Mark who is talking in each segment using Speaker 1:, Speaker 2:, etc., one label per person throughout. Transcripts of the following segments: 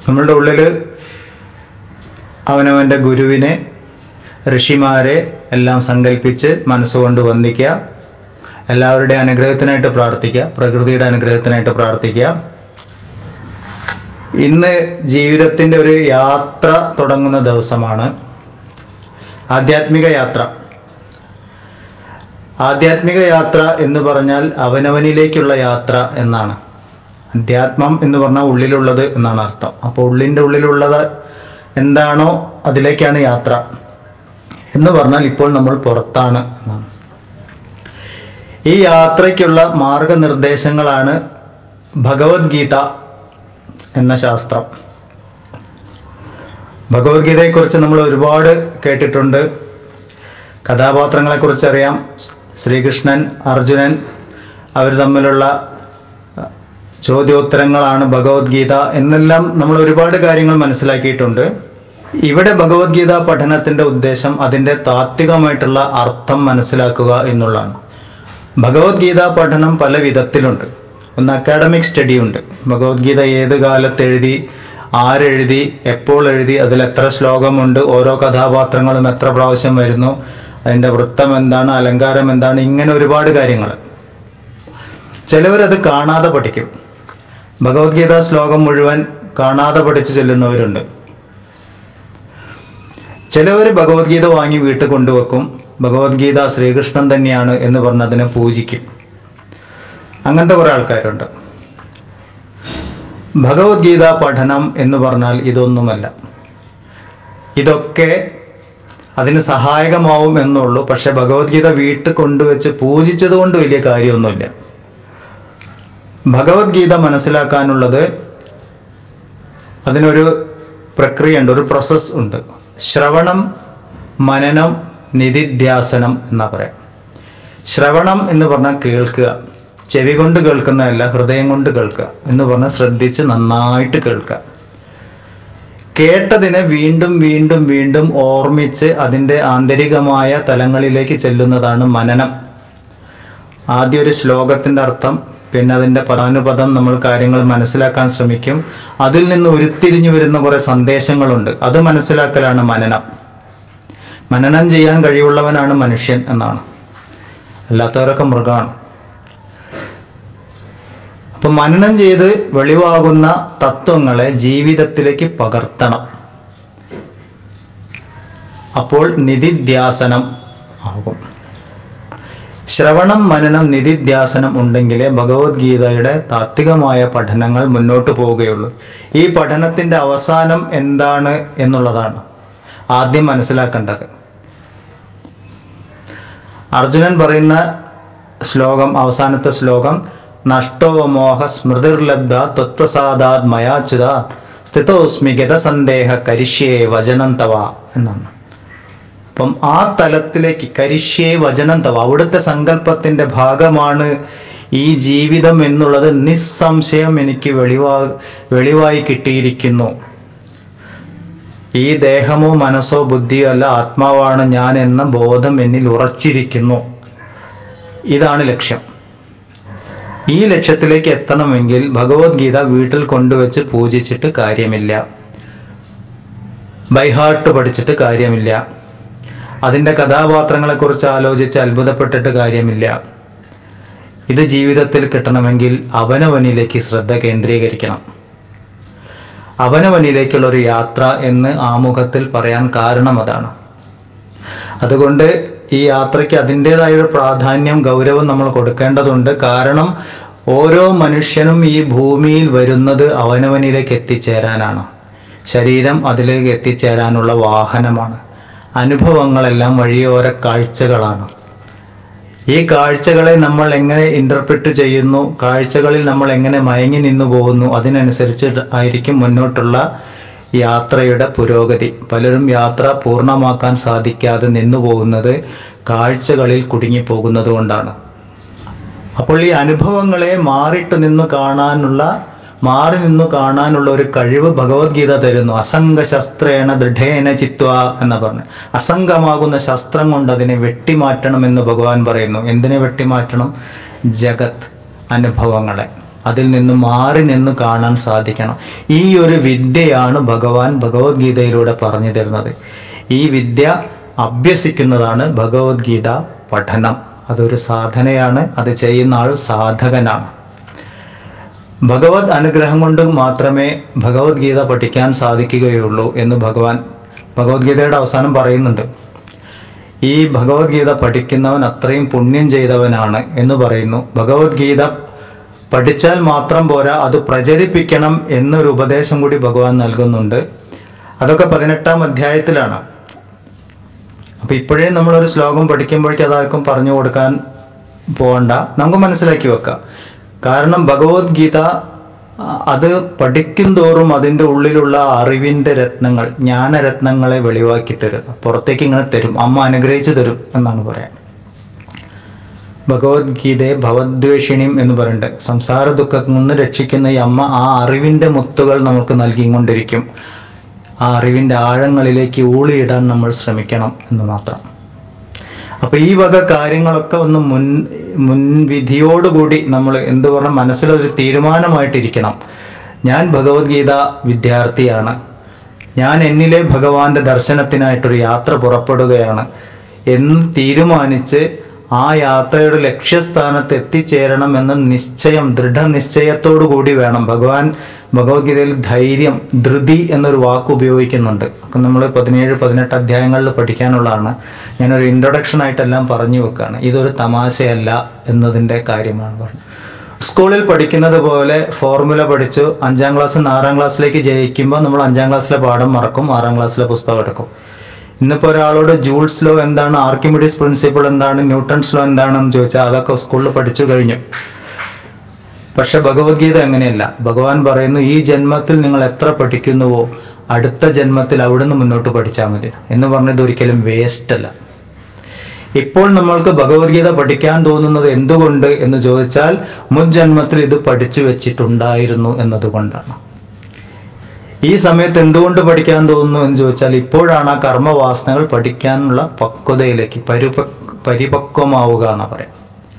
Speaker 1: നമ്മളുടെ ഉള്ളിൽ അവനവൻ്റെ ഗുരുവിനെ ഋഷിമാരെ എല്ലാം സങ്കല്പിച്ച് മനസ്സുകൊണ്ട് വന്ദിക്കുക എല്ലാവരുടെയും അനുഗ്രഹത്തിനായിട്ട് പ്രാർത്ഥിക്കുക പ്രകൃതിയുടെ അനുഗ്രഹത്തിനായിട്ട് പ്രാർത്ഥിക്കുക ഇന്ന് ജീവിതത്തിൻ്റെ ഒരു യാത്ര തുടങ്ങുന്ന ദിവസമാണ് ആധ്യാത്മിക യാത്ര ആധ്യാത്മിക യാത്ര എന്ന് പറഞ്ഞാൽ അവനവനിലേക്കുള്ള യാത്ര എന്നാണ് അധ്യാത്മം എന്ന് പറഞ്ഞാൽ ഉള്ളിലുള്ളത് എന്നാണ് അർത്ഥം അപ്പോൾ ഉള്ളിൻ്റെ ഉള്ളിലുള്ളത് എന്താണോ അതിലേക്കാണ് യാത്ര എന്ന് പറഞ്ഞാൽ ഇപ്പോൾ നമ്മൾ പുറത്താണ് എന്നാണ് ഈ യാത്രയ്ക്കുള്ള മാർഗനിർദ്ദേശങ്ങളാണ് ഭഗവത്ഗീത എന്ന ശാസ്ത്രം ഭഗവത്ഗീതയെക്കുറിച്ച് നമ്മൾ ഒരുപാട് കേട്ടിട്ടുണ്ട് കഥാപാത്രങ്ങളെക്കുറിച്ച് അറിയാം ശ്രീകൃഷ്ണൻ അർജുനൻ അവർ തമ്മിലുള്ള ചോദ്യോത്തരങ്ങളാണ് ഭഗവത്ഗീത എന്നെല്ലാം നമ്മൾ ഒരുപാട് കാര്യങ്ങൾ മനസ്സിലാക്കിയിട്ടുണ്ട് ഇവിടെ ഭഗവത്ഗീത പഠനത്തിൻ്റെ ഉദ്ദേശം അതിൻ്റെ താത്വികമായിട്ടുള്ള അർത്ഥം മനസ്സിലാക്കുക എന്നുള്ളതാണ് ഭഗവത്ഗീത പഠനം പല വിധത്തിലുണ്ട് ഒന്ന് അക്കാഡമിക് സ്റ്റഡി ഉണ്ട് ഭഗവത്ഗീത ഏത് കാലത്ത് എഴുതി ആരെഴുതി എപ്പോൾ എഴുതി അതിൽ എത്ര ശ്ലോകമുണ്ട് ഓരോ കഥാപാത്രങ്ങളും എത്ര പ്രാവശ്യം വരുന്നു അതിൻ്റെ വൃത്തം എന്താണ് അലങ്കാരം എന്താണ് ഇങ്ങനെ ഒരുപാട് കാര്യങ്ങൾ ചിലവരത് കാണാതെ പഠിക്കും ഭഗവത്ഗീത ശ്ലോകം മുഴുവൻ കാണാതെ പഠിച്ചു ചെല്ലുന്നവരുണ്ട് ചിലവർ ഭഗവത്ഗീത വാങ്ങി വീട്ടിൽ കൊണ്ടുവെക്കും ഭഗവത്ഗീത ശ്രീകൃഷ്ണൻ തന്നെയാണ് എന്ന് പറഞ്ഞ് അതിനെ പൂജിക്കും അങ്ങനത്തെ കുറേ ആൾക്കാരുണ്ട് ഭഗവത്ഗീത പഠനം എന്ന് പറഞ്ഞാൽ ഇതൊന്നുമല്ല ഇതൊക്കെ അതിന് സഹായകമാവും എന്നുള്ളൂ പക്ഷെ ഭഗവത്ഗീത വീട്ടിൽ കൊണ്ടുവച്ച് പൂജിച്ചത് കൊണ്ട് വലിയ കാര്യമൊന്നുമില്ല ഭഗവത്ഗീത മനസ്സിലാക്കാനുള്ളത് അതിനൊരു പ്രക്രിയ ഉണ്ട് ഒരു പ്രോസസ് ഉണ്ട് ശ്രവണം മനനം നിധിധ്യാസനം എന്നാ പറയാം ശ്രവണം എന്ന് പറഞ്ഞാൽ കേൾക്കുക ചെവി കൊണ്ട് കേൾക്കുന്നതല്ല ഹൃദയം കൊണ്ട് കേൾക്കുക എന്ന് പറഞ്ഞാൽ ശ്രദ്ധിച്ച് നന്നായിട്ട് കേൾക്കുക കേട്ടതിനെ വീണ്ടും വീണ്ടും വീണ്ടും ഓർമ്മിച്ച് അതിൻ്റെ ആന്തരികമായ തലങ്ങളിലേക്ക് ചെല്ലുന്നതാണ് മനനം ആദ്യം ഒരു ശ്ലോകത്തിൻ്റെ അർത്ഥം പിന്നെ അതിൻ്റെ പദാനുപദം നമ്മൾ കാര്യങ്ങൾ മനസ്സിലാക്കാൻ ശ്രമിക്കും അതിൽ നിന്ന് ഉരുത്തിരിഞ്ഞു വരുന്ന കുറേ സന്ദേശങ്ങളുണ്ട് അത് മനസ്സിലാക്കലാണ് മനനം മനനം ചെയ്യാൻ കഴിവുള്ളവനാണ് മനുഷ്യൻ എന്നാണ് അല്ലാത്തവരൊക്കെ മൃഗമാണ് അപ്പൊ മനനം ചെയ്ത് വെളിവാകുന്ന തത്വങ്ങളെ ജീവിതത്തിലേക്ക് പകർത്തണം അപ്പോൾ നിധിധ്യാസനം ആകും ശ്രവണം മനനം നിധിധ്യാസനം ഉണ്ടെങ്കിലേ ഭഗവത്ഗീതയുടെ താത്വികമായ പഠനങ്ങൾ മുന്നോട്ട് പോവുകയുള്ളൂ ഈ പഠനത്തിന്റെ അവസാനം എന്താണ് എന്നുള്ളതാണ് ആദ്യം മനസ്സിലാക്കേണ്ടത് അർജുനൻ പറയുന്ന ശ്ലോകം അവസാനത്തെ ശ്ലോകം നഷ്ടോ മോഹ സ്മൃതിർലബ്ധ ത്വത്പ്രസാദാത് മയാച്യുത സ്ഥിതോസ്മി ഗതസന്ദേഹ കരിഷ്യേ വചനം തവ എന്നാണ് അപ്പം ആ തലത്തിലേക്ക് കരിഷ്യേ വചനം തവ അവിടുത്തെ സങ്കല്പത്തിന്റെ ഭാഗമാണ് ഈ ജീവിതം എന്നുള്ളത് നിസ്സംശയം എനിക്ക് വെളിവാ വെളിവായി കിട്ടിയിരിക്കുന്നു ഈ ദേഹമോ മനസ്സോ ബുദ്ധിയോ അല്ല ആത്മാവാണ് ഞാൻ എന്ന ബോധം എന്നിൽ ഉറച്ചിരിക്കുന്നു ഇതാണ് ലക്ഷ്യം ഈ ലക്ഷ്യത്തിലേക്ക് എത്തണമെങ്കിൽ ഭഗവത്ഗീത വീട്ടിൽ കൊണ്ടുവച്ച് പൂജിച്ചിട്ട് കാര്യമില്ല ബൈഹാർട്ട് പഠിച്ചിട്ട് കാര്യമില്ല അതിൻ്റെ കഥാപാത്രങ്ങളെക്കുറിച്ച് ആലോചിച്ച് അത്ഭുതപ്പെട്ടിട്ട് കാര്യമില്ല ഇത് ജീവിതത്തിൽ കിട്ടണമെങ്കിൽ അവനവനിലേക്ക് ശ്രദ്ധ കേന്ദ്രീകരിക്കണം അവനവനിലേക്കുള്ള ഒരു യാത്ര എന്ന് ആമുഖത്തിൽ പറയാൻ കാരണം അതാണ് അതുകൊണ്ട് ഈ യാത്രയ്ക്ക് അതിൻ്റെതായ ഒരു പ്രാധാന്യം ഗൗരവം നമ്മൾ കൊടുക്കേണ്ടതുണ്ട് കാരണം ഓരോ മനുഷ്യനും ഈ ഭൂമിയിൽ വരുന്നത് അവനവനിലേക്ക് എത്തിച്ചേരാനാണ് ശരീരം അതിലേക്ക് എത്തിച്ചേരാനുള്ള വാഹനമാണ് അനുഭവങ്ങളെല്ലാം വഴിയോര കാഴ്ചകളാണ് ഈ കാഴ്ചകളെ നമ്മൾ എങ്ങനെ ഇന്റർപ്രിറ്റ് ചെയ്യുന്നു കാഴ്ചകളിൽ നമ്മൾ എങ്ങനെ മയങ്ങി നിന്നു പോകുന്നു അതിനനുസരിച്ച് ആയിരിക്കും മുന്നോട്ടുള്ള യാത്രയുടെ പുരോഗതി പലരും യാത്ര പൂർണ്ണമാക്കാൻ സാധിക്കാതെ നിന്നു പോകുന്നത് കാഴ്ചകളിൽ കുടുങ്ങിപ്പോകുന്നത് കൊണ്ടാണ് അപ്പോൾ ഈ അനുഭവങ്ങളെ മാറിട്ട് നിന്ന് കാണാനുള്ള മാറി നിന്നു കാണാനുള്ള ഒരു കഴിവ് ഭഗവത്ഗീത തരുന്നു അസംഗ ശസ്ത്രേണ ദൃഢേന ചിത്വ എന്ന് പറഞ്ഞു അസംഗമാകുന്ന ശസ്ത്രം കൊണ്ട് അതിനെ വെട്ടിമാറ്റണം എന്ന് ഭഗവാൻ പറയുന്നു എന്തിനെ വെട്ടിമാറ്റണം ജഗത് അനുഭവങ്ങളെ അതിൽ നിന്ന് മാറി നിന്ന് കാണാൻ സാധിക്കണം ഈ ഒരു വിദ്യയാണ് ഭഗവാൻ ഭഗവത്ഗീതയിലൂടെ പറഞ്ഞു തരുന്നത് ഈ വിദ്യ അഭ്യസിക്കുന്നതാണ് ഭഗവത്ഗീത പഠനം അതൊരു സാധനയാണ് അത് ചെയ്യുന്ന ആൾ സാധകനാണ് ഭഗവത് അനുഗ്രഹം കൊണ്ട് മാത്രമേ ഭഗവത്ഗീത പഠിക്കാൻ സാധിക്കുകയുള്ളൂ എന്ന് ഭഗവാൻ ഭഗവത്ഗീതയുടെ അവസാനം പറയുന്നുണ്ട് ഈ ഭഗവത്ഗീത പഠിക്കുന്നവൻ അത്രയും പുണ്യം ചെയ്തവനാണ് എന്ന് പറയുന്നു ഭഗവത്ഗീത പഠിച്ചാൽ മാത്രം പോരാ അത് പ്രചരിപ്പിക്കണം എന്നൊരു ഉപദേശം കൂടി ഭഗവാൻ നൽകുന്നുണ്ട് അതൊക്കെ പതിനെട്ടാം അധ്യായത്തിലാണ് അപ്പൊ ഇപ്പോഴേ നമ്മളൊരു ശ്ലോകം പഠിക്കുമ്പോഴേക്കും അതാർക്കും പറഞ്ഞു കൊടുക്കാൻ പോകണ്ട നമുക്ക് മനസ്സിലാക്കി വെക്കാം കാരണം ഭഗവത്ഗീത ആ, അത് പഠിക്കും തോറും അതിൻ്റെ ഉള്ളിലുള്ള അറിവിൻ്റെ രത്നങ്ങൾ ജ്ഞാനരത്നങ്ങളെ വെളിവാക്കി തരും പുറത്തേക്ക് ഇങ്ങനെ തരും അമ്മ അനുഗ്രഹിച്ചു തരും എന്നാണ് പറയാൻ ഭഗവത്ഗീതയെ ഭവദ്വേഷിണിയും എന്ന് പറയുന്നുണ്ട് സംസാര ദുഃഖത്തിൽ നിന്ന് രക്ഷിക്കുന്ന ഈ അമ്മ ആ അറിവിൻ്റെ മുത്തുകൾ നമുക്ക് നൽകിക്കൊണ്ടിരിക്കും ആ അറിവിൻ്റെ ആഴങ്ങളിലേക്ക് ഊളിയിടാൻ നമ്മൾ ശ്രമിക്കണം എന്ന് മാത്രം അപ്പൊ ഈ വക കാര്യങ്ങളൊക്കെ ഒന്ന് മുൻ മുൻവിധിയോടുകൂടി നമ്മൾ എന്ത് പറഞ്ഞ മനസ്സിലൊരു തീരുമാനമായിട്ടിരിക്കണം ഞാൻ ഭഗവത്ഗീത വിദ്യാർത്ഥിയാണ് ഞാൻ എന്നിലെ ഭഗവാന്റെ ദർശനത്തിനായിട്ടൊരു യാത്ര പുറപ്പെടുകയാണ് എന്ന് തീരുമാനിച്ച് ആ യാത്രയുടെ ലക്ഷ്യസ്ഥാനത്ത് എത്തിച്ചേരണം എന്ന നിശ്ചയം ദൃഢനിശ്ചയത്തോടു കൂടി വേണം ഭഗവാൻ ഭഗവത്ഗീതയിൽ ധൈര്യം ധൃതി എന്നൊരു വാക്ക് ഉപയോഗിക്കുന്നുണ്ട് ഒക്കെ നമ്മൾ പതിനേഴ് പതിനെട്ട് അധ്യായങ്ങളിൽ പഠിക്കാനുള്ളതാണ് ഞാനൊരു ഇൻട്രൊഡക്ഷൻ ആയിട്ടെല്ലാം പറഞ്ഞു വെക്കുകയാണ് ഇതൊരു തമാശയല്ല എന്നതിൻ്റെ കാര്യമാണ് പറഞ്ഞത് സ്കൂളിൽ പഠിക്കുന്നത് പോലെ ഫോർമുല പഠിച്ചു അഞ്ചാം ക്ലാസ് നിന്ന് ആറാം ക്ലാസ്സിലേക്ക് ജയിക്കുമ്പോൾ നമ്മൾ അഞ്ചാം ക്ലാസ്സിലെ പാഠം മറക്കും ആറാം ക്ലാസ്സിലെ പുസ്തകം എടുക്കും ഇന്നിപ്പോൾ ഒരാളോട് ജൂൾസ് ലോ എന്താണ് ആർക്കിമിഡീസ് പ്രിൻസിപ്പിൾ എന്താണ് ന്യൂട്ടൺസ് ലോ എന്താണെന്ന് ചോദിച്ചാൽ അതൊക്കെ സ്കൂളിൽ പഠിച്ചു കഴിഞ്ഞു പക്ഷെ ഭഗവത്ഗീത അങ്ങനെയല്ല ഭഗവാൻ പറയുന്നു ഈ ജന്മത്തിൽ നിങ്ങൾ എത്ര പഠിക്കുന്നുവോ അടുത്ത ജന്മത്തിൽ അവിടുന്ന് മുന്നോട്ട് പഠിച്ചാൽ മതി എന്ന് പറഞ്ഞത് ഒരിക്കലും വേസ്റ്റ് അല്ല ഇപ്പോൾ നമ്മൾക്ക് ഭഗവത്ഗീത പഠിക്കാൻ തോന്നുന്നത് എന്തുകൊണ്ട് എന്ന് ചോദിച്ചാൽ മുൻ ജന്മത്തിൽ ഇത് പഠിച്ചു വെച്ചിട്ടുണ്ടായിരുന്നു എന്നതുകൊണ്ടാണ് ഈ സമയത്ത് എന്തുകൊണ്ട് പഠിക്കാൻ തോന്നുന്നു എന്ന് ചോദിച്ചാൽ ഇപ്പോഴാണ് ആ കർമ്മവാസനകൾ പഠിക്കാനുള്ള പക്വതയിലേക്ക് പരിപ പരിപക്വമാവുക എന്ന് പറയാം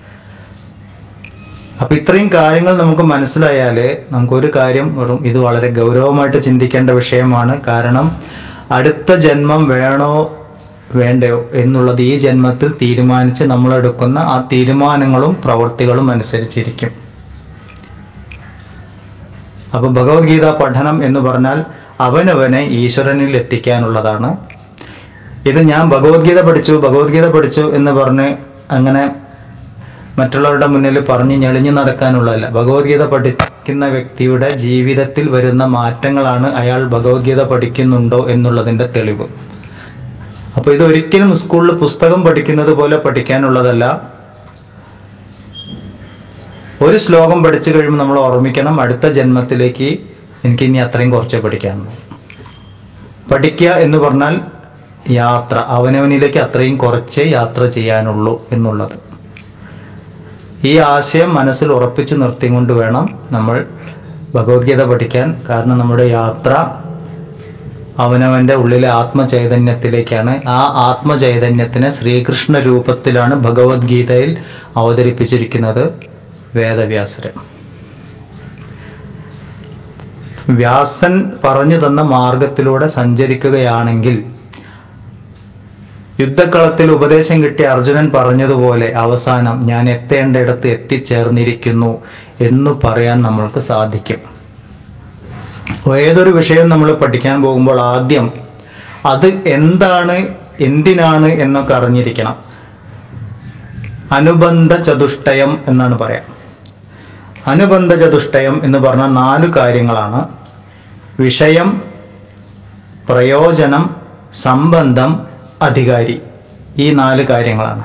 Speaker 1: അപ്പൊ ഇത്രയും കാര്യങ്ങൾ നമുക്ക് മനസ്സിലായാല് നമുക്കൊരു കാര്യം വെറും ഇത് വളരെ ഗൗരവമായിട്ട് ചിന്തിക്കേണ്ട വിഷയമാണ് കാരണം അടുത്ത ജന്മം വേണോ വേണ്ടയോ എന്നുള്ളത് ഈ ജന്മത്തിൽ തീരുമാനിച്ച് നമ്മൾ എടുക്കുന്ന ആ തീരുമാനങ്ങളും പ്രവൃത്തികളും അനുസരിച്ചിരിക്കും അപ്പൊ ഭഗവത്ഗീത പഠനം എന്ന് പറഞ്ഞാൽ അവനവനെ ഈശ്വരനിൽ എത്തിക്കാനുള്ളതാണ് ഇത് ഞാൻ ഭഗവത്ഗീത പഠിച്ചു ഭഗവത്ഗീത പഠിച്ചു എന്ന് പറഞ്ഞ് അങ്ങനെ മറ്റുള്ളവരുടെ മുന്നിൽ പറഞ്ഞ് ഞെളിഞ്ഞു നടക്കാനുള്ളതല്ല ഭഗവത്ഗീത പഠിക്കുന്ന വ്യക്തിയുടെ ജീവിതത്തിൽ വരുന്ന മാറ്റങ്ങളാണ് അയാൾ ഭഗവത്ഗീത പഠിക്കുന്നുണ്ടോ എന്നുള്ളതിന്റെ തെളിവ് അപ്പൊ ഇത് ഒരിക്കലും സ്കൂളിൽ പുസ്തകം പഠിക്കുന്നത് പോലെ പഠിക്കാനുള്ളതല്ല ഒരു ശ്ലോകം പഠിച്ചു കഴിയുമ്പോൾ നമ്മൾ ഓർമ്മിക്കണം അടുത്ത ജന്മത്തിലേക്ക് എനിക്ക് ഇനി അത്രയും കുറച്ച് പഠിക്കാനുള്ളൂ പഠിക്കുക എന്ന് പറഞ്ഞാൽ യാത്ര അവനവനിലേക്ക് അത്രയും കുറച്ചേ യാത്ര ചെയ്യാനുള്ളൂ എന്നുള്ളത് ഈ ആശയം മനസ്സിൽ ഉറപ്പിച്ച് നിർത്തിക്കൊണ്ട് വേണം നമ്മൾ ഭഗവത്ഗീത പഠിക്കാൻ കാരണം നമ്മുടെ യാത്ര അവനവന്റെ ഉള്ളിലെ ആത്മചൈതന്യത്തിലേക്കാണ് ആ ആത്മചൈതന്യത്തിനെ ശ്രീകൃഷ്ണ രൂപത്തിലാണ് ഭഗവത്ഗീതയിൽ അവതരിപ്പിച്ചിരിക്കുന്നത് വേദവ്യാസര് വ്യാസൻ പറഞ്ഞു തന്ന മാർഗത്തിലൂടെ സഞ്ചരിക്കുകയാണെങ്കിൽ യുദ്ധക്കളത്തിൽ ഉപദേശം കിട്ടിയ അർജുനൻ പറഞ്ഞതുപോലെ അവസാനം ഞാൻ എത്തേണ്ടയിടത്ത് എത്തിച്ചേർന്നിരിക്കുന്നു എന്ന് പറയാൻ നമ്മൾക്ക് സാധിക്കും ഏതൊരു വിഷയം നമ്മൾ പഠിക്കാൻ പോകുമ്പോൾ ആദ്യം അത് എന്താണ് എന്തിനാണ് എന്നൊക്കെ അറിഞ്ഞിരിക്കണം അനുബന്ധ ചതുഷ്ടയം എന്നാണ് പറയാം അനുബന്ധ ചതുഷ്ടയം എന്ന് പറഞ്ഞാൽ നാല് കാര്യങ്ങളാണ് വിഷയം പ്രയോജനം സംബന്ധം അധികാരി ഈ നാല് കാര്യങ്ങളാണ്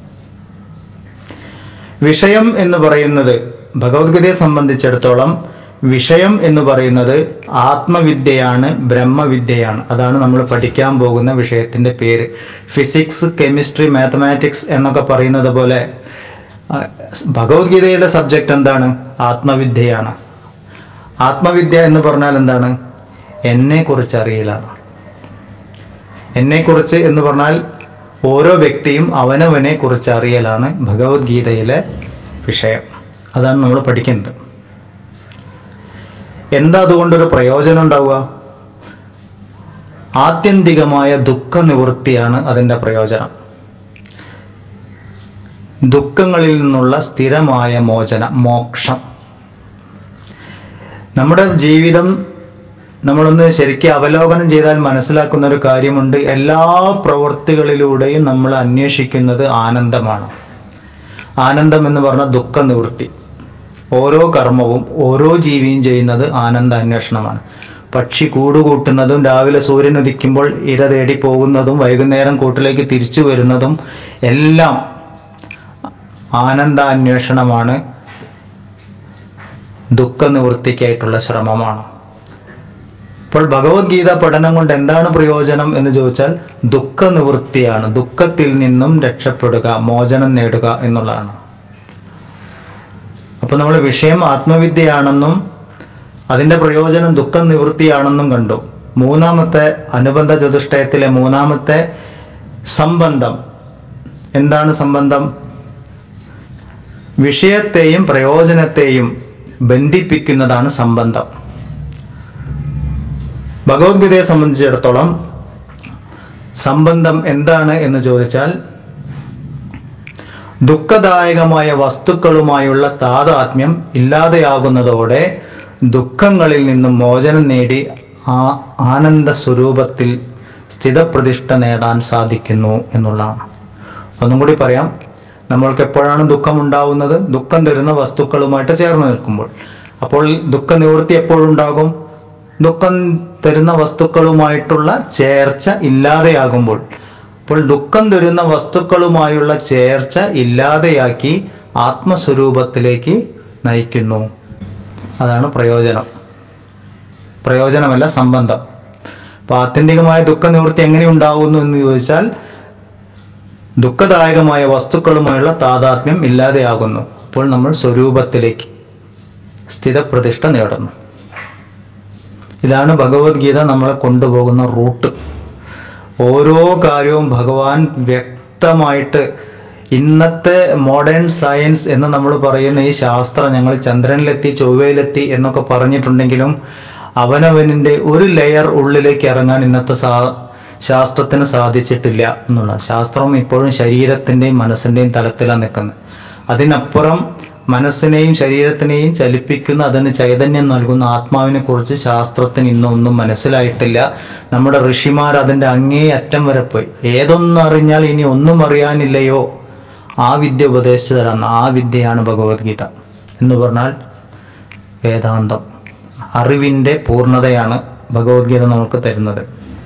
Speaker 1: വിഷയം എന്ന് പറയുന്നത് ഭഗവത്ഗീതയെ സംബന്ധിച്ചിടത്തോളം വിഷയം എന്ന് പറയുന്നത് ആത്മവിദ്യയാണ് ബ്രഹ്മവിദ്യയാണ് അതാണ് നമ്മൾ പഠിക്കാൻ പോകുന്ന വിഷയത്തിന്റെ പേര് ഫിസിക്സ് കെമിസ്ട്രി മാത്തമാറ്റിക്സ് എന്നൊക്കെ പറയുന്നത് പോലെ ആ, ഭഗവത്ഗീതയുടെ സബ്ജക്റ്റ് എന്താണ് ആത്മവിദ്യയാണ് ആത്മവിദ്യ എന്ന് പറഞ്ഞാൽ എന്താണ് എന്നെ കുറിച്ച് അറിയലാണ് എന്നെക്കുറിച്ച് എന്ന് പറഞ്ഞാൽ ഓരോ വ്യക്തിയും അവനവനെ കുറിച്ച് അറിയലാണ് ഭഗവത്ഗീതയിലെ വിഷയം അതാണ് നമ്മൾ പഠിക്കുന്നത് എന്താ അതുകൊണ്ടൊരു പ്രയോജനം ഉണ്ടാവുക ആത്യന്തികമായ ദുഃഖ നിവൃത്തിയാണ് അതിൻ്റെ പ്രയോജനം ദുഃഖങ്ങളിൽ നിന്നുള്ള സ്ഥിരമായ മോചന മോക്ഷം നമ്മുടെ ജീവിതം നമ്മളൊന്ന് ശരിക്കും അവലോകനം ചെയ്താൽ മനസ്സിലാക്കുന്ന ഒരു കാര്യമുണ്ട് എല്ലാ പ്രവൃത്തികളിലൂടെയും നമ്മൾ അന്വേഷിക്കുന്നത് ആനന്ദമാണ് ആനന്ദം എന്ന് പറഞ്ഞ ദുഃഖ നിവൃത്തി ഓരോ കർമ്മവും ഓരോ ജീവിയും ചെയ്യുന്നത് ആനന്ദ അന്വേഷണമാണ് പക്ഷി കൂടുകൂട്ടുന്നതും രാവിലെ സൂര്യൻ ഉദിക്കുമ്പോൾ ഇര തേടി പോകുന്നതും വൈകുന്നേരം കൂട്ടിലേക്ക് തിരിച്ചു വരുന്നതും എല്ലാം ആനന്ദാന്വേഷണമാണ് ദുഃഖ നിവൃത്തിക്കായിട്ടുള്ള ശ്രമമാണ് അപ്പോൾ ഭഗവത്ഗീത പഠനം കൊണ്ട് എന്താണ് പ്രയോജനം എന്ന് ചോദിച്ചാൽ ദുഃഖ നിവൃത്തിയാണ് ദുഃഖത്തിൽ നിന്നും രക്ഷപ്പെടുക മോചനം നേടുക എന്നുള്ളതാണ് അപ്പൊ നമ്മൾ വിഷയം ആത്മവിദ്യയാണെന്നും അതിന്റെ പ്രയോജനം ദുഃഖ നിവൃത്തിയാണെന്നും കണ്ടു മൂന്നാമത്തെ അനുബന്ധ ചതുഷ്ടയത്തിലെ മൂന്നാമത്തെ സംബന്ധം എന്താണ് സംബന്ധം വിഷയത്തെയും പ്രയോജനത്തെയും ബന്ധിപ്പിക്കുന്നതാണ് സംബന്ധം ഭഗവത്ഗീതയെ സംബന്ധിച്ചിടത്തോളം സംബന്ധം എന്താണ് എന്ന് ചോദിച്ചാൽ ദുഃഖദായകമായ വസ്തുക്കളുമായുള്ള താതാത്മ്യം ഇല്ലാതെയാകുന്നതോടെ ദുഃഖങ്ങളിൽ നിന്നും മോചനം നേടി ആ ആനന്ദ സ്വരൂപത്തിൽ സ്ഥിതപ്രതിഷ്ഠ നേടാൻ സാധിക്കുന്നു എന്നുള്ളതാണ് ഒന്നും കൂടി പറയാം നമ്മൾക്ക് എപ്പോഴാണ് ദുഃഖം ഉണ്ടാവുന്നത് ദുഃഖം തരുന്ന വസ്തുക്കളുമായിട്ട് ചേർന്ന് നിൽക്കുമ്പോൾ അപ്പോൾ ദുഃഖ നിവൃത്തി എപ്പോഴുണ്ടാകും ദുഃഖം തരുന്ന വസ്തുക്കളുമായിട്ടുള്ള ചേർച്ച ഇല്ലാതെയാകുമ്പോൾ അപ്പോൾ ദുഃഖം തരുന്ന വസ്തുക്കളുമായുള്ള ചേർച്ച ഇല്ലാതെയാക്കി ആത്മസ്വരൂപത്തിലേക്ക് നയിക്കുന്നു അതാണ് പ്രയോജനം പ്രയോജനമല്ല സംബന്ധം അപ്പൊ ആത്യന്തികമായ ദുഃഖ നിവൃത്തി എങ്ങനെ ഉണ്ടാകുന്നു എന്ന് ചോദിച്ചാൽ ദുഃഖദായകമായ വസ്തുക്കളുമായുള്ള താതാത്മ്യം ഇല്ലാതെയാകുന്നു അപ്പോൾ നമ്മൾ സ്വരൂപത്തിലേക്ക് സ്ഥിരപ്രതിഷ്ഠ നേടുന്നു ഇതാണ് ഭഗവത്ഗീത നമ്മളെ കൊണ്ടുപോകുന്ന റൂട്ട് ഓരോ കാര്യവും ഭഗവാൻ വ്യക്തമായിട്ട് ഇന്നത്തെ മോഡേൺ സയൻസ് എന്ന് നമ്മൾ പറയുന്ന ഈ ശാസ്ത്രം ഞങ്ങൾ ചന്ദ്രനിലെത്തി ചൊവ്വയിലെത്തി എന്നൊക്കെ പറഞ്ഞിട്ടുണ്ടെങ്കിലും അവനവനിൻ്റെ ഒരു ലെയർ ഉള്ളിലേക്ക് ഇറങ്ങാൻ ഇന്നത്തെ സാ ശാസ്ത്രത്തിന് സാധിച്ചിട്ടില്ല എന്നുള്ള ശാസ്ത്രം ഇപ്പോഴും ശരീരത്തിൻ്റെയും മനസ്സിൻ്റെയും തലത്തിലാണ് നിൽക്കുന്നത് അതിനപ്പുറം മനസ്സിനെയും ശരീരത്തിനെയും ചലിപ്പിക്കുന്ന അതിന് ചൈതന്യം നൽകുന്ന ആത്മാവിനെ കുറിച്ച് ശാസ്ത്രത്തിന് ഇന്നൊന്നും മനസ്സിലായിട്ടില്ല നമ്മുടെ ഋഷിമാർ അതിൻ്റെ അങ്ങേ അറ്റം വരെ പോയി ഏതൊന്നും അറിഞ്ഞാൽ ഇനി ഒന്നും അറിയാനില്ലയോ ആ വിദ്യ ഉപദേശിച്ചു തരാം ആ വിദ്യയാണ് ഭഗവത്ഗീത എന്ന് പറഞ്ഞാൽ വേദാന്തം അറിവിൻ്റെ പൂർണ്ണതയാണ് ഭഗവത്ഗീത നമുക്ക് തരുന്നത്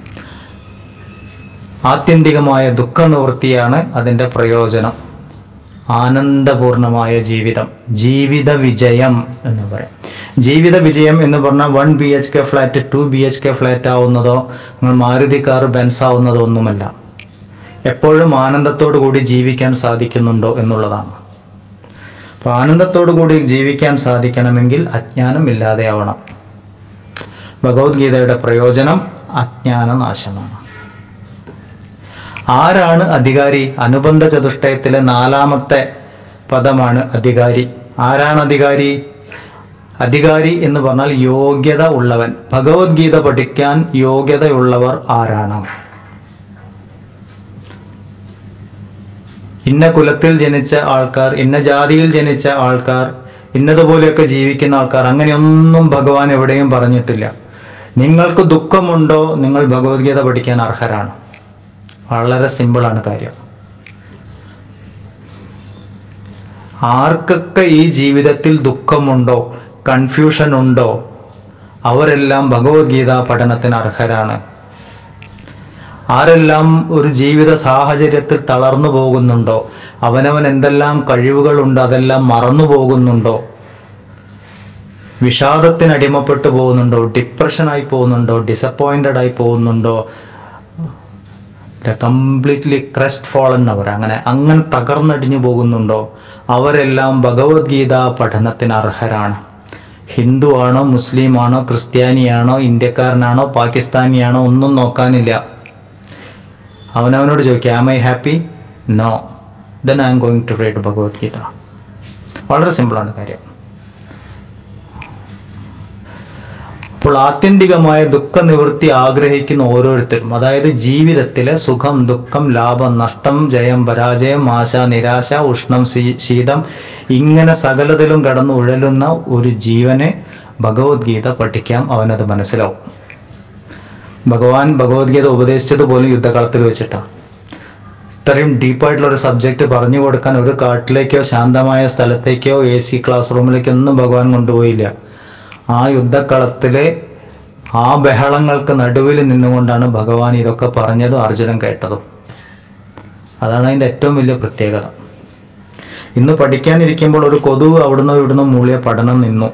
Speaker 1: ആത്യന്തികമായ ദുഃഖ നിവൃത്തിയാണ് അതിൻ്റെ പ്രയോജനം ആനന്ദപൂർണമായ ജീവിതം ജീവിത വിജയം എന്ന് പറയാം ജീവിത വിജയം എന്ന് പറഞ്ഞാൽ one B H K flat two B H K flat ആവുന്നതോ നിങ്ങൾ മാരുതി കാർ ബെൻസ് ആവുന്നതോ ഒന്നുമല്ല എപ്പോഴും ആനന്ദത്തോടു കൂടി ജീവിക്കാൻ സാധിക്കുന്നുണ്ടോ എന്നുള്ളതാണ് അപ്പോൾ ആനന്ദത്തോടു കൂടി ജീവിക്കാൻ സാധിക്കണമെങ്കിൽ അജ്ഞാനം ഇല്ലാതെയാവണം ഭഗവത്ഗീതയുടെ പ്രയോജനം അജ്ഞാന നാശമാണ് ആരാണ് അധികാരി അനുബന്ധ ചതുഷ്ടയത്തിലെ നാലാമത്തെ പദമാണ് അധികാരി ആരാണ് അധികാരി അധികാരി എന്ന് പറഞ്ഞാൽ യോഗ്യത ഉള്ളവൻ ഭഗവത്ഗീത പഠിക്കാൻ യോഗ്യതയുള്ളവർ ആരാണ് ഇന്ന കുലത്തിൽ ജനിച്ച ആൾക്കാർ ഇന്ന ജാതിയിൽ ജനിച്ച ആൾക്കാർ ഇന്നതുപോലെയൊക്കെ ജീവിക്കുന്ന ആൾക്കാർ അങ്ങനെയൊന്നും ഭഗവാൻ എവിടെയും പറഞ്ഞിട്ടില്ല നിങ്ങൾക്ക് ദുഃഖമുണ്ടോ നിങ്ങൾ ഭഗവത്ഗീത പഠിക്കാൻ അർഹരാണ് വളരെ സിമ്പിളാണ് കാര്യം ആർക്കൊക്കെ ഈ ജീവിതത്തിൽ ദുഃഖമുണ്ടോ കൺഫ്യൂഷൻ ഉണ്ടോ അവരെല്ലാം ഭഗവത്ഗീത പഠനത്തിന് അർഹരാണ് ആരെല്ലാം ഒരു ജീവിത സാഹചര്യത്തിൽ തളർന്നു പോകുന്നുണ്ടോ അവനവൻ എന്തെല്ലാം കഴിവുകളുണ്ട് അതെല്ലാം മറന്നു പോകുന്നുണ്ടോ വിഷാദത്തിന് അടിമപ്പെട്ടു പോകുന്നുണ്ടോ ഡിപ്രഷനായി പോകുന്നുണ്ടോ ഡിസപ്പോയിന്റഡ് ആയി പോകുന്നുണ്ടോ കംപ്ലീറ്റ്ലി ക്രസ്റ്റ് ഫോളൻ അവർ അങ്ങനെ അങ്ങനെ തകർന്നടിഞ്ഞു പോകുന്നുണ്ടോ അവരെല്ലാം ഭഗവത്ഗീത പഠനത്തിന് അർഹരാണ് ഹിന്ദു ആണോ മുസ്ലിം ആണോ ക്രിസ്ത്യാനിയാണോ ഇന്ത്യക്കാരനാണോ പാകിസ്ഥാനിയാണോ ഒന്നും നോക്കാനില്ല അവനവനോട് ചോദിക്കുക am I happy no then I am going to read Bhagavadgita വളരെ സിമ്പിളാണ് കാര്യം അപ്പോൾ ആത്യന്തികമായ ദുഃഖ നിവൃത്തി ആഗ്രഹിക്കുന്ന ഓരോരുത്തരും അതായത് ജീവിതത്തിലെ സുഖം ദുഃഖം ലാഭം നഷ്ടം ജയം പരാജയം ആശ നിരാശ ഉഷ്ണം ശീ- ശീതം ഇങ്ങനെ സകലത്തിലും കടന്നു ഉഴലുന്ന ഒരു ജീവനെ ഭഗവത്ഗീത പഠിക്കാം അവനത് മനസ്സിലാവും ഭഗവാൻ ഭഗവത്ഗീത ഉപദേശിച്ചത് പോലും യുദ്ധകാലത്തിൽ വെച്ചിട്ടാണ് ഇത്രയും ഡീപ്പായിട്ടുള്ള ഒരു സബ്ജക്റ്റ് പറഞ്ഞു കൊടുക്കാൻ ഒരു കാട്ടിലേക്കോ ശാന്തമായ സ്ഥലത്തേക്കോ എ സി ക്ലാസ് റൂമിലേക്കോ ഒന്നും ഭഗവാൻ കൊണ്ടുപോയില്ല ആ യുദ്ധക്കളത്തിലെ ആ ബഹളങ്ങൾക്ക് നടുവിൽ നിന്നുകൊണ്ടാണ് ഭഗവാൻ ഇതൊക്കെ പറഞ്ഞതും അർജുനൻ കേട്ടതും അതാണ് അതിൻ്റെ ഏറ്റവും വലിയ പ്രത്യേകത ഇന്ന് പഠിക്കാനിരിക്കുമ്പോൾ ഒരു കൊതുക് അവിടുന്ന് ഇവിടുന്ന് മൂളിയ പഠനം നിന്നു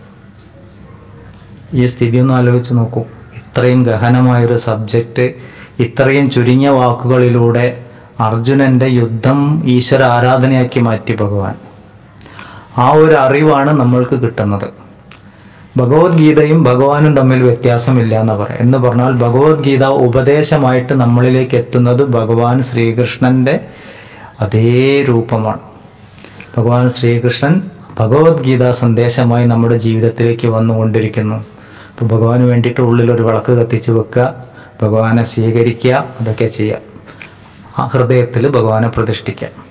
Speaker 1: ഈ സ്ഥിതി ഒന്ന് ആലോചിച്ച് നോക്കൂ ഇത്രയും ഗഹനമായൊരു സബ്ജക്റ്റ് ഇത്രയും ചുരുങ്ങിയ വാക്കുകളിലൂടെ അർജുനന്റെ യുദ്ധം ഈശ്വര ആരാധനയാക്കി മാറ്റി ഭഗവാൻ ആ ഒരു അറിവാണ് നമ്മൾക്ക് കിട്ടുന്നത് ഭഗവത്ഗീതയും ഭഗവാനും തമ്മിൽ വ്യത്യാസമില്ല എന്ന് പറയാം എന്ന് പറഞ്ഞാൽ ഭഗവത്ഗീത ഉപദേശമായിട്ട് നമ്മളിലേക്ക് എത്തുന്നത് ഭഗവാൻ ശ്രീകൃഷ്ണന്റെ അതേ രൂപമാണ് ഭഗവാൻ ശ്രീകൃഷ്ണൻ ഭഗവത്ഗീത സന്ദേശമായി നമ്മുടെ ജീവിതത്തിലേക്ക് വന്നുകൊണ്ടിരിക്കുന്നു അപ്പോൾ ഭഗവാന് വേണ്ടിയിട്ട് ഉള്ളിൽ ഒരു വിളക്ക് കത്തിച്ച് വെക്കുക ഭഗവാനെ സ്വീകരിക്കുക അതൊക്കെ ചെയ്യുക ആ ഹൃദയത്തിൽ ഭഗവാനെ പ്രതിഷ്ഠിക്കുക